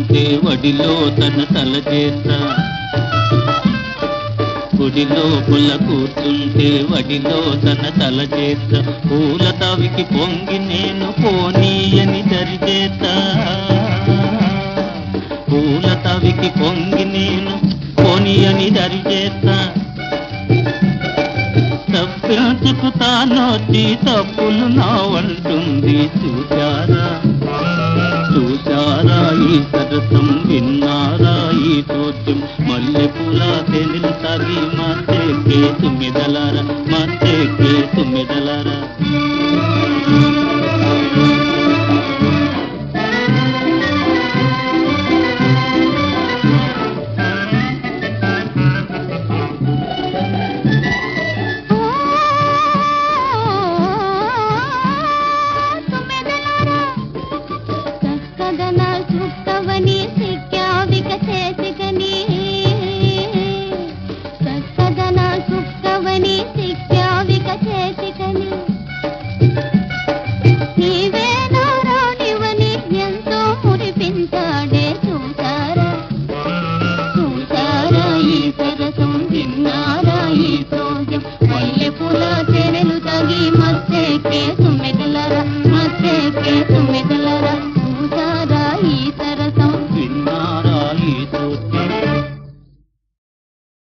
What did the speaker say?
కూర్చుంటే వడిలో తన తల చేస్తా గుడిలో పుల్ల కూర్చుంటే వడిలో తన తల చేస్తా పూల తవికి పొంగి నేను పోనీయని దరిచేస్తా పూల తవికి పొంగి నేను పోనీయని దరిచేస్తా తప్పించుకు తానొచ్చి తప్పులు నావంటుంది చూచారా చూచారా ఈ సరసం విన్నారా ఈ చోద్యం మల్లె పూల తెలు తగి మత్తెక్కే తుమ్మిదలారా మత్తెక్కే తుమ్మిదలారా చక్కదన చుక్కవని సిక్కావిక చేసికని చక్కదన చుక్కవని సిక్కావిక చేసికని నీవే నారాణివని ఎంతో మురిపించాడే చూసారా చూసారా ఈ సరసం విన్నారా ఈ సోజం మల్లె పూల తెరలు తగి మత్తెక్కే సుమ్మెద